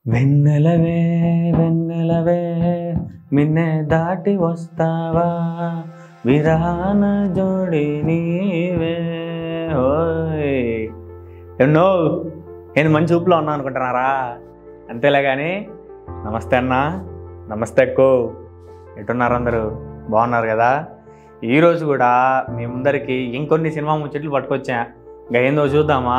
వెన్నెలవే వెన్నెలవే మిన్నే దాటి వస్తావా విరాన జోడి నీవే ఓయ్ ఎన్నో నేను మంచి ఊపులో ఉన్నా అనుకుంటున్నారా అంతేలే కానీ నమస్తే అన్న నమస్తే అక్కు ఎట్టున్నారు అందరూ బాగున్నారు కదా ఈరోజు కూడా మీ ముందరికి ఇంకొన్ని సినిమా ముచ్చట్లు పట్టుకొచ్చా ఇంకా ఏందో చూద్దామా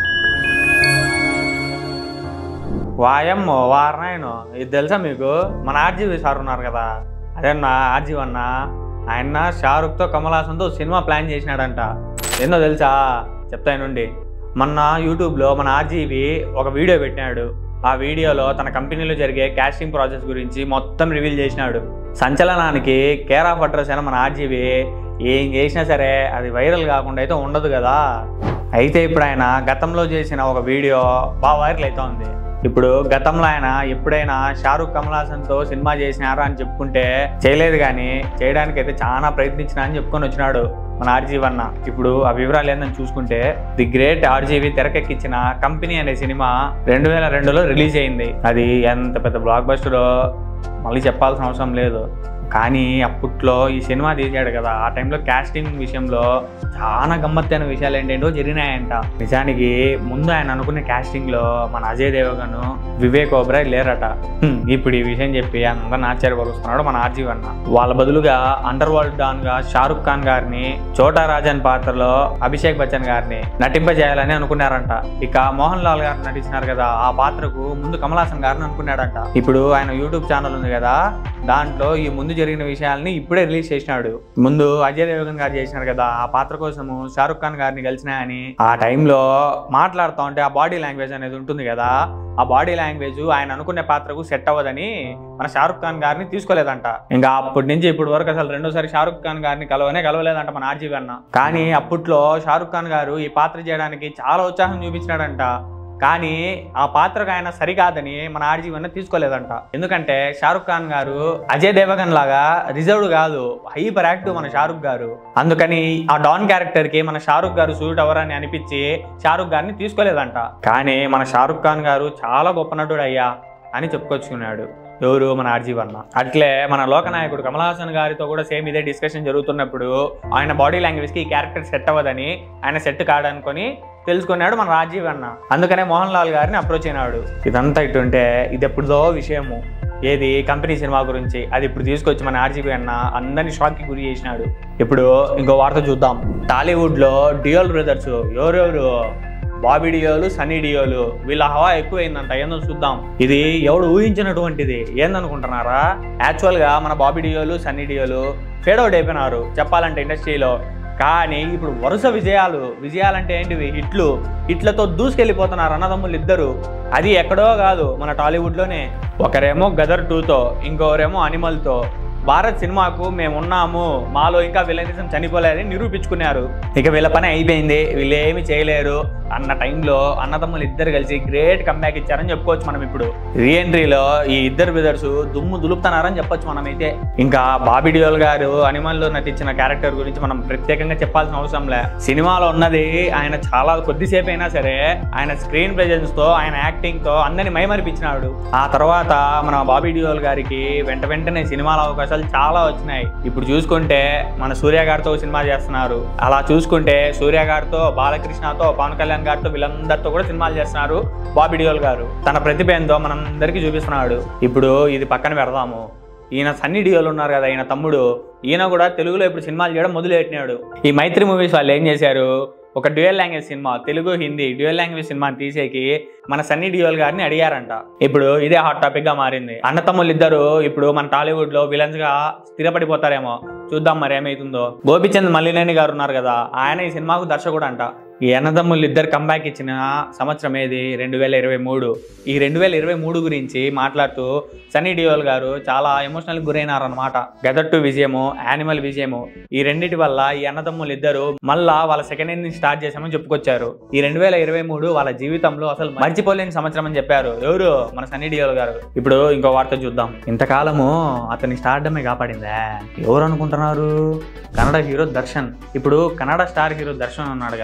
వాయమ్మో వారనాయను ఇది తెలుసా మీకు మన ఆర్జీవి సార్ ఉన్నారు కదా అదే నా ఆర్జీవి అన్న ఆయన షారుఖ్తో కమల్ హాసన్తో సినిమా ప్లాన్ చేసినాడంట ఏందో తెలుసా చెప్తానుండి మొన్న యూట్యూబ్లో మన ఆర్జీవి ఒక వీడియో పెట్టినాడు ఆ వీడియోలో తన కంపెనీలో జరిగే క్యాస్టింగ్ ప్రాసెస్ గురించి మొత్తం రివీల్ చేసినాడు సంచలనానికి కేర్ ఆఫ్ అడ్రస్ అయిన మన ఆర్జీవి ఏం చేసినా సరే అది వైరల్ కాకుండా అయితే ఉండదు కదా అయితే ఇప్పుడు ఆయన గతంలో చేసిన ఒక వీడియో బాగా వైరల్ అవుతోంది ఇప్పుడు గతంలో ఆయన ఎప్పుడైనా షారూఖ్ కమల్ హాసన్తో సినిమా చేసినారా అని చెప్పుకుంటే చేయలేదు కానీ చేయడానికి అయితే చాలా ప్రయత్నించిన అని చెప్పుకొని వచ్చినాడు మన ఆర్జీవి అన్న ఇప్పుడు ఆ వివరాలు ఏందని చూసుకుంటే ది గ్రేట్ ఆర్జీవి తెరకెక్కించిన కంపెనీ అనే సినిమా రెండు వేల రెండులో రిలీజ్ అయింది అది ఎంత పెద్ద బ్లాక్ బస్టర్ మళ్ళీ చెప్పాల్సిన అవసరం లేదు కానీ అప్పట్లో ఈ సినిమా తీసాడు కదా ఆ టైంలో కాస్టింగ్ విషయంలో చాలా గమ్మత్తైన విషయాలు ఏంటేంటో జరిగినాయంట నిజానికి ముందు ఆయన అనుకునే కాస్టింగ్ లో మన అజయ్ దేవగన్ వివేక్ ఓబ్రాయ్ లేరట హ్మ్, ఇప్పుడు ఈ విషయం చెప్పి అందరిని ఆశ్చర్యపరుస్తున్నాడు మన ఆర్జీవ్ అన్న వాళ్ళ బదులుగా అండర్ వరల్డ్ డాన్ గా షారుఖ్ ఖాన్ గారిని చోటా రాజన్ పాత్రలో అభిషేక్ బచ్చన్ గారిని నటింపజేయాలని అనుకున్నారంట ఇక మోహన్ లాల్ గారు నటించినారు కదా ఆ పాత్రకు ముందు కమల్ హాసన్ గారిని అనుకున్నాడంట ఇప్పుడు ఆయన యూట్యూబ్ ఛానల్ ఉంది కదా దాంట్లో ఈ ముందు జరిగిన విషయాల్ని ఇప్పుడే రిలీజ్ చేసినాడు ముందు అజయ్ దేవగన్ గారు చేసినారు కదా ఆ పాత్ర కోసము షారుఖ్ ఖాన్ గారిని కలిసినా అని ఆ టైంలో మాట్లాడుతూ ఉంటే ఆ బాడీ లాంగ్వేజ్ అనేది ఉంటుంది కదా ఆ బాడీ లాంగ్వేజ్ ఆయన అనుకునే పాత్రకు సెట్ అవ్వదని మన షారుఖ్ ఖాన్ గారిని తీసుకోలేదంట ఇంకా అప్పటి నుంచి ఇప్పటి వరకు అసలు రెండోసారి షారుఖ్ ఖాన్ గారిని కలవనే కలవలేదంట మన ఆర్జీవి అన్న కానీ అప్పట్లో షారుఖ్ ఖాన్ గారు ఈ పాత్ర చేయడానికి చాలా ఉత్సాహం చూపించినాడంట కానీ ఆ పాత్రకు ఆయన సరికాదని మన ఆర్జీవన్న తీసుకోలేదంట ఎందుకంటే షారుఖ్ ఖాన్ గారు అజయ్ దేవగన్ లాగా రిజర్వ్డ్ కాదు హైపర్ యాక్టివ్ మన షారుఖ్ గారు అందుకని ఆ డాన్ క్యారెక్టర్ కి మన షారుఖ్ గారు సూట్ అవ్వరని అనిపించి షారుఖ్ గారిని తీసుకోలేదంట కానీ మన షారుఖ్ ఖాన్ గారు చాలా గొప్ప నటుడు అయ్యా అని చెప్పుకొచ్చుకున్నాడు ఎవరు మన ఆర్జీవ్ అన్న అట్లే మన లోకనాయకుడు కమల్ హాసన్ గారితో కూడా సేమ్ ఇదే డిస్కషన్ జరుగుతున్నప్పుడు ఆయన బాడీ లాంగ్వేజ్ కి ఈ క్యారెక్టర్ సెట్ అవ్వదని ఆయన సెట్ కాడనుకొని తెలుసుకున్నాడు మన రాజీవ్ అన్న అందుకనే మోహన్ లాల్ గారిని అప్రోచ్ అయినాడు ఇదంతా ఇటుంటే ఇది ఎప్పుడుదో విషయము ఏది కంపెనీ సినిమా గురించి అది ఇప్పుడు తీసుకొచ్చి మన ఆర్జీబీ అన్న అందరినీ షాక్కి గురి చేసినాడు ఇప్పుడు ఇంకో వార్త చూద్దాం టాలీవుడ్లో డియోల్ బ్రదర్స్ ఎవరెవరు బాబీ డియోలు సన్నీ డియోలు వీళ్ళ హవా ఎక్కువైందంట ఏందో చూద్దాం ఇది ఎవడు ఊహించినటువంటిది ఏందనుకుంటున్నారా యాక్చువల్గా మన బాబీ డియోలు సన్నీ డియోలు ఫేడ్ అవుట్ అయిపోయినారు చెప్పాలంటే ఇండస్ట్రీలో కానీ ఇప్పుడు వరుస విజయాలు విజయాలంటే ఏంటివి హిట్లు హిట్లతో దూసుకెళ్ళిపోతున్నారు అన్నదమ్ములు ఇద్దరు అది ఎక్కడో కాదు మన టాలీవుడ్లోనే ఒకరేమో గదర్ టూతో ఇంకొకరేమో అనిమల్తో భారత్ సినిమాకు మేము ఉన్నాము మాలో ఇంకా విలనిజం చనిపోలేదని నిరూపించుకున్నారు ఇక వీళ్ళ పని అయిపోయింది వీళ్ళు ఏమి చేయలేరు అన్న టైంలో అన్నదమ్ములు ఇద్దరు కలిసి గ్రేట్ కంబ్యాక్ ఇచ్చారని చెప్పుకోవచ్చు మనం ఇప్పుడు రీఎంట్రీలో ఈ ఇద్దరు బ్రదర్స్ దుమ్ము దులుపుతున్నారని చెప్పొచ్చు మనమైతే ఇంకా బాబీ డియోల్ గారు అనిమల్లో నటించిన క్యారెక్టర్ గురించి మనం ప్రత్యేకంగా చెప్పాల్సిన అవసరం లే సినిమాలో ఉన్నది ఆయన చాలా కొద్దిసేపు అయినా సరే ఆయన స్క్రీన్ ప్రెజెన్స్ తో ఆయన యాక్టింగ్ తో అందరిని మైమరిపించినాడు ఆ తర్వాత మన బాబీ డియోల్ గారికి వెంట వెంటనే సినిమాల అవకాశాలు చాలా వచ్చినాయి ఇప్పుడు చూసుకుంటే మన సూర్య గారితో ఒక సినిమా చేస్తున్నారు అలా చూసుకుంటే సూర్య గారితో బాలకృష్ణతో పవన్ కళ్యాణ్ గారితో వీళ్ళందరితో కూడా సినిమాలు చేస్తున్నారు బాబీ డియోల్ గారు తన ప్రతిభ ఏందో మనందరికీ చూపిస్తున్నాడు ఇప్పుడు ఇది పక్కన పెడదాము ఈయన సన్నీ డియోలు ఉన్నారు కదా ఈయన తమ్ముడు ఈయన కూడా తెలుగులో ఇప్పుడు సినిమాలు చేయడం మొదలెట్టినాడు ఈ మైత్రి మూవీస్ వాళ్ళు ఏం చేశారు ఒక dual language cinema Telugu Hindi dual language సినిమాని తీసేకి మన సన్నీ డియోల్ గారిని అడిగారంట ఇప్పుడు ఇదే హాట్ టాపిక్ గా మారింది అన్నతమ్ములు ఇద్దరు ఇప్పుడు మన టాలీవుడ్ లో విలన్స్ గా స్థిరపడిపోతారేమో చూద్దాం మరి ఏమైతుందో గోపిచంద్ మల్లినేని గారు ఉన్నారు కదా ఆయన ఈ సినిమాకు దర్శకుడు అంట ఈ అన్నదమ్ములు ఇద్దరు కంబ్యాక్ ఇచ్చిన సంవత్సరం ఏది రెండు వేల ఇరవై మూడు ఈ రెండు వేల ఇరవై మూడు గురించి మాట్లాడుతూ సన్నీ డియోల్ గారు చాలా ఎమోషనల్ గురైనారనమాట గదర్ టు విజయము యానిమల్ విజయము ఈ రెండింటి వల్ల ఈ అన్నదమ్ములు ఇద్దరు మళ్ళా వాళ్ళ సెకండ్ ఇన్నింగ్ స్టార్ట్ చేశామని చెప్పుకొచ్చారు ఈ రెండు వేల ఇరవై మూడు వాళ్ళ జీవితంలో అసలు మర్చిపోలేని సంవత్సరం అని చెప్పారు ఎవరు మన సన్నీ డియోల్ గారు ఇప్పుడు ఇంకో వార్త చూద్దాం ఇంతకాలము అతని స్టార్డమే కాపాడిందా ఎవరు అనుకుంటున్నారు కన్నడ హీరో దర్శన్ ఇప్పుడు కన్నడ స్టార్ హీరో దర్శన్ ఉన్నాడు కదా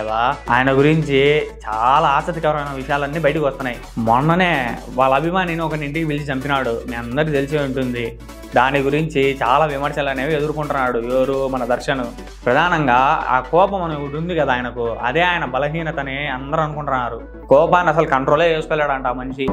ఆయన గురించి చాలా ఆసక్తికరమైన విషయాలన్నీ బయటకు వస్తున్నాయి మొన్ననే వాళ్ళ అభిమానిని ఒక ఇంటికి పిలిచి చంపినాడు మీ అందరికీ తెలిసే ఉంటుంది దాని గురించి చాలా విమర్శలు అనేవి ఎదుర్కొంటున్నాడు ఎవరు మన దర్శన్ ప్రధానంగా ఆ కోపం అని ఒకటి ఉంది కదా ఆయనకు అదే ఆయన బలహీనతని అందరూ అనుకుంటున్నారు కోపాన్ని అసలు కంట్రోలే చేసుకోలేడంట ఆ మనిషి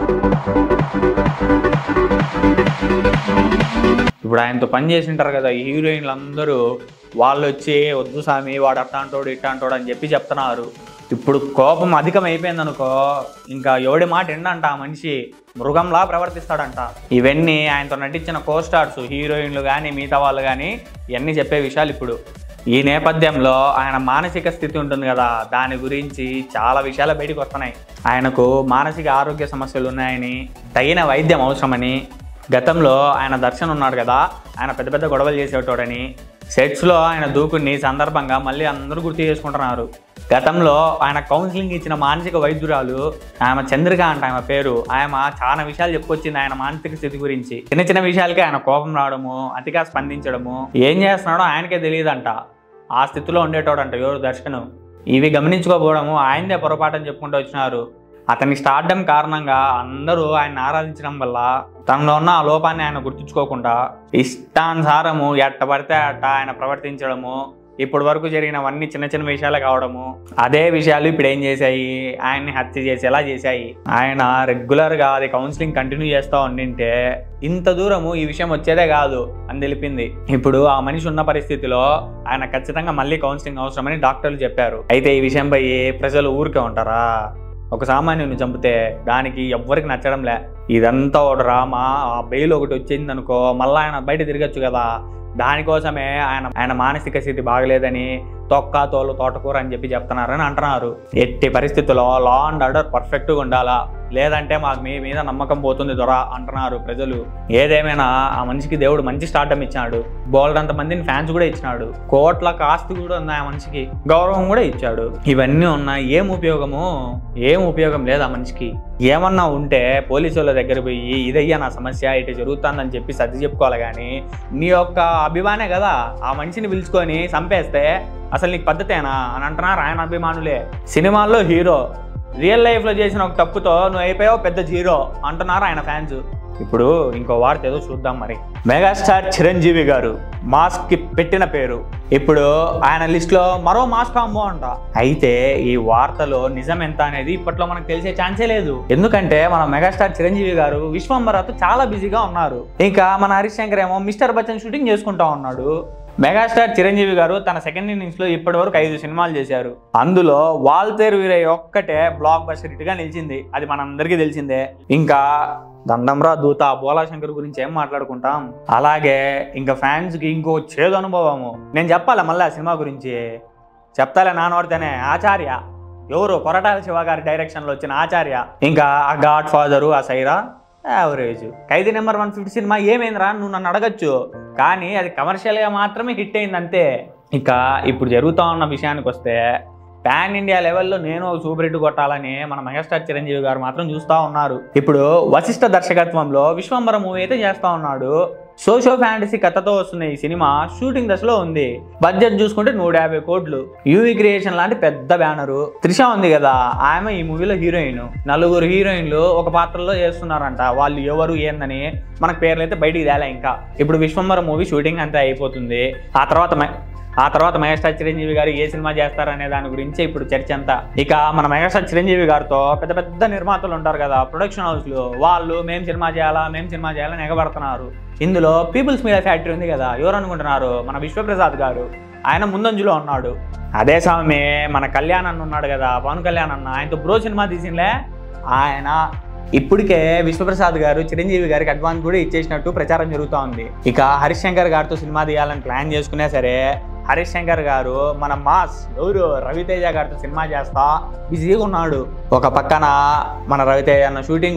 ఇప్పుడు ఆయనతో పని చేసి ఉంటారు కదా ఈ హీరోయిన్లు అందరూ వాళ్ళు వచ్చి వద్దు స్వామి వాడు అట్టా అంటోడు ఇట్టా అంటోడు అని చెప్పి చెప్తున్నారు ఇప్పుడు కోపం అధికం అయిపోయింది అనుకో ఇంకా ఎవడి మాట ఎండంట ఆ మనిషి మృగంలా ప్రవర్తిస్తాడంట ఇవన్నీ ఆయనతో నటించిన కో స్టార్స్ హీరోయిన్లు కానీ మిగతా వాళ్ళు కానీ ఇవన్నీ చెప్పే విషయాలు ఇప్పుడు ఈ నేపథ్యంలో ఆయన మానసిక స్థితి ఉంటుంది కదా దాని గురించి చాలా విషయాలు బయటకు వస్తున్నాయి ఆయనకు మానసిక ఆరోగ్య సమస్యలు ఉన్నాయని తగిన వైద్యం అవసరమని గతంలో ఆయన దర్శన్ ఉన్నాడు కదా ఆయన పెద్ద పెద్ద గొడవలు చేసేటోడని సెట్స్లో ఆయన దూకుడిని సందర్భంగా మళ్ళీ అందరూ గుర్తు చేసుకుంటున్నారు గతంలో ఆయన కౌన్సిలింగ్ ఇచ్చిన మానసిక వైద్యురాలు ఆమె చంద్రిక అంట ఆమె పేరు ఆమె చాలా విషయాలు చెప్పుకొచ్చింది ఆయన మానసిక స్థితి గురించి చిన్న చిన్న విషయాలకే ఆయన కోపం రావడము అతిగా స్పందించడము ఏం చేస్తున్నాడో ఆయనకే తెలియదంట ఆ స్థితిలో ఉండేటోడంట ఎవరు దర్శనం ఇవి గమనించుకోకపోవడము ఆయనదే పొరపాటు అని చెప్పుకుంటూ వచ్చినారు అతని స్టార్డం కారణంగా అందరూ ఆయన ఆరాధించడం వల్ల తనలో ఉన్న ఆ లోపాన్ని ఆయన గుర్తుంచుకోకుండా ఇష్టానుసారము ఎట్ట పడితే అట్ట ఆయన ప్రవర్తించడము ఇప్పటి వరకు జరిగినవన్నీ చిన్న చిన్న విషయాలు కావడము అదే విషయాలు ఇప్పుడు ఏం చేశాయి ఆయన్ని హత్య చేసేలా చేశాయి ఆయన రెగ్యులర్గా అది కౌన్సిలింగ్ కంటిన్యూ చేస్తూ ఉండింటే ఇంత దూరము ఈ విషయం వచ్చేదే కాదు అని తెలిపింది ఇప్పుడు ఆ మనిషి ఉన్న పరిస్థితిలో ఆయన ఖచ్చితంగా మళ్ళీ కౌన్సిలింగ్ అవసరమని డాక్టర్లు చెప్పారు అయితే ఈ విషయంపై ప్రజలు ఊరికే ఉంటారా ఒక సామాన్యుని చంపితే దానికి ఎవ్వరికి నచ్చడంలే ఇదంతా ఒక డ్రామా ఆ బెయిల్ ఒకటి వచ్చింది అనుకో మళ్ళీ ఆయన బయట తిరగచ్చు కదా దానికోసమే ఆయన ఆయన మానసిక స్థితి బాగలేదని తొక్క తోలు తోటకూర అని చెప్పి చెప్తున్నారని అంటున్నారు ఎట్టి పరిస్థితుల్లో లా అండ్ ఆర్డర్ పర్ఫెక్ట్గా ఉండాలా లేదంటే మాకు మీ మీద నమ్మకం పోతుంది దొర అంటున్నారు ప్రజలు ఏదేమైనా ఆ మనిషికి దేవుడు మంచి స్టార్టం ఇచ్చాడు బోల్డంత మందిని ఫ్యాన్స్ కూడా ఇచ్చినాడు కోట్ల కాస్తి కూడా ఉంది ఆ మనిషికి గౌరవం కూడా ఇచ్చాడు ఇవన్నీ ఉన్నా ఏం ఉపయోగము ఏం ఉపయోగం లేదు ఆ మనిషికి ఏమన్నా ఉంటే పోలీసు వాళ్ళ దగ్గర పోయి ఇదయ్యా నా సమస్య ఇటు జరుగుతుందని చెప్పి సర్ది చెప్పుకోవాలి కానీ నీ యొక్క అభిమానే కదా ఆ మనిషిని పిలుచుకొని చంపేస్తే అసలు నీకు పద్ధతేనా అని అంటున్నారు ఆయన అభిమానులే సినిమాల్లో హీరో రియల్ లైఫ్లో చేసిన ఒక తప్పుతో నువ్వు అయిపోయావు పెద్ద జీరో అంటున్నారు ఆయన ఫ్యాన్స్ ఇప్పుడు ఇంకో వార్త ఏదో చూద్దాం మరి మెగాస్టార్ చిరంజీవి గారు మాస్క్ కి పెట్టిన పేరు ఇప్పుడు ఆయన లిస్ట్ లో మరో మాస్క్ అమ్మో అంట అయితే ఈ వార్తలో నిజం ఎంత అనేది ఇప్పట్లో మనకు తెలిసే ఛాన్సే లేదు ఎందుకంటే మన మెగాస్టార్ చిరంజీవి గారు విశ్వంబరతో చాలా బిజీగా ఉన్నారు ఇంకా మన హరీష్ శంకర్ ఏమో మిస్టర్ బచ్చన్ షూటింగ్ చేసుకుంటా ఉన్నాడు మెగాస్టార్ చిరంజీవి గారు తన సెకండ్ ఇన్నింగ్స్ లో ఇప్పటి వరకు ఐదు సినిమాలు చేశారు అందులో వాల్తేరు వీరయ్య ఒక్కటే బ్లాక్ బస్టర్ హిట్ గా నిలిచింది అది మనందరికీ తెలిసిందే ఇంకా దండంరా దూత బోలా శంకర్ గురించి ఏం మాట్లాడుకుంటాం అలాగే ఇంకా ఫ్యాన్స్ కి ఇంకో చేదు అనుభవము నేను చెప్పాలా మళ్ళీ ఆ సినిమా గురించి చెప్తాలే నానోడితేనే ఆచార్య ఎవరు కొరటాల శివ గారి డైరెక్షన్లో వచ్చిన ఆచార్య ఇంకా ఆ గాడ్ ఫాదరు ఆ Sye Raa average Khaidi number one fifty cinema ఏమైందిరా నువ్వు నన్ను అడగచ్చు కానీ అది కమర్షియల్గా మాత్రమే హిట్ అయింది అంతే ఇక ఇప్పుడు జరుగుతూ ఉన్న విషయానికి వస్తే పాన్ ఇండియా లెవెల్లో నేను ఒక సూపర్ హిట్ కొట్టాలని మన మెగాస్టార్ చిరంజీవి గారు మాత్రం చూస్తూ ఉన్నారు ఇప్పుడు వశిష్ఠ దర్శకత్వంలో విశ్వంబర మూవీ అయితే చేస్తూ ఉన్నాడు సోషో ఫ్యాంటసీ కథతో వస్తున్న ఈ సినిమా షూటింగ్ దశలో ఉంది బడ్జెట్ చూసుకుంటే నూట యాభై కోట్లు యూవీ క్రియేషన్ లాంటి పెద్ద బ్యానరు త్రిష ఉంది కదా ఆమె ఈ మూవీలో హీరోయిన్ నలుగురు హీరోయిన్లు ఒక పాత్రలో చేస్తున్నారంట వాళ్ళు ఎవరు ఏందని మనకు పేర్లు అయితే బయటికి తేలే ఇంకా ఇప్పుడు విశ్వంబర మూవీ షూటింగ్ అంతా అయిపోతుంది ఆ తర్వాత మె- ఆ తర్వాత మెగాస్టార్ చిరంజీవి గారు ఏ సినిమా చేస్తారనే దాని గురించి ఇప్పుడు చర్చ అంతా ఇక మన మెగాస్టార్ చిరంజీవి గారితో పెద్ద పెద్ద నిర్మాతలు ఉంటారు కదా ప్రొడక్షన్ హౌస్లు వాళ్ళు మేము సినిమా చేయాలా మేము సినిమా చేయాలని ఎగబడుతున్నారు ఇందులో పీపుల్స్ మీడియా ఫ్యాక్టరీ ఉంది కదా ఎవరు అనుకుంటున్నారు మన విశ్వప్రసాద్ గారు ఆయన ముందంజలో ఉన్నాడు అదే స్వామి మన కళ్యాణ్ అన్న ఉన్నాడు కదా పవన్ కళ్యాణ్ అన్న ఆయనతో బ్రో సినిమా తీసిండే ఆయన ఇప్పటికే విశ్వప్రసాద్ గారు చిరంజీవి గారికి అడ్వాన్స్ కూడా ఇచ్చేసినట్టు ప్రచారం జరుగుతూ ఉంది ఇక హరీష్ శంకర్ గారితో సినిమా తీయాలని ప్లాన్ చేసుకున్నా సరే హరీష్ శంకర్ గారు మన మాస్ ఎవరు రవితేజ గారితో సినిమా చేస్తా బిజీగా ఉన్నాడు ఒక పక్కన మన రవితేజ అన్న షూటింగ్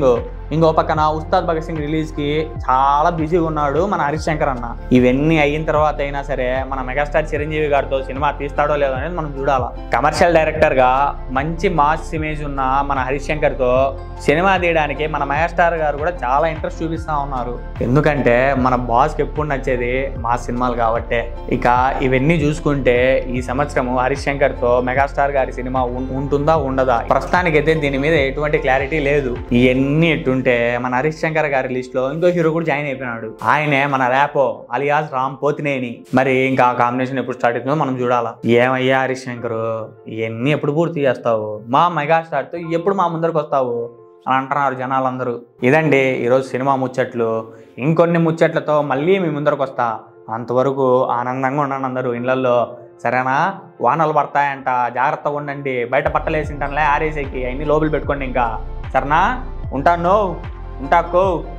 ఇంకో పక్కన ఉస్తాద్ భగత్ సింగ్ రిలీజ్ కి చాలా బిజీగా ఉన్నాడు మన హరీష్ శంకర్ అన్న ఇవన్నీ అయిన తర్వాత అయినా సరే మన మెగాస్టార్ చిరంజీవి గారితో సినిమా తీస్తాడో లేదో అనేది మనం చూడాలా కమర్షియల్ డైరెక్టర్ గా మంచి మాస్ ఇమేజ్ ఉన్న మన హరీష్ శంకర్ తో సినిమా తీయడానికి మన మెగాస్టార్ గారు కూడా చాలా ఇంట్రెస్ట్ చూపిస్తా ఉన్నారు ఎందుకంటే మన బాస్కి ఎప్పుడు నచ్చేది మా సినిమాలు కాబట్టే ఇక ఇవన్నీ చూసుకుంటే ఈ సంవత్సరము హరీష్ శంకర్ తో మెగాస్టార్ గారి సినిమా ఉం- ఉంటుందా ఉండదా ప్రస్తుతానికి అయితే దీని మీద ఎటువంటి క్లారిటీ లేదు ఇవన్నీ ఎట్టుంటే మన హరీష్ శంకర్ గారి లిస్ట్ లో ఇంకో హీరో కూడా జాయిన్ అయిపోయినాడు ఆయనే మన ర్యాపో అలియాస్ రామ్ పోతినేని మరి ఇంకా కాంబినేషన్ ఎప్పుడు స్టార్ట్ అవుతుందో మనం చూడాలా ఏమయ్యా హరీష్ శంకర్ ఇవన్నీ ఎప్పుడు పూర్తి చేస్తావు మా మెగాస్టార్ తో ఎప్పుడు మా ముందరకు వస్తావు అని అంటున్నారు జనాలందరూ ఇదండి ఈరోజు సినిమా ముచ్చట్లు ఇంకొన్ని ముచ్చట్లతో మళ్ళీ మీ ముందరకు వస్తా అంతవరకు ఆనందంగా ఉండండి అందరూ ఇళ్ళల్లో సరేనా వానలు పడతాయంట జాగ్రత్తగా ఉండండి బయట పట్టలేసి ఉంటానులే ఆరేసేకి అన్ని లోపల పెట్టుకోండి ఇంకా సరేనా ఉంటాను ఉంటాకో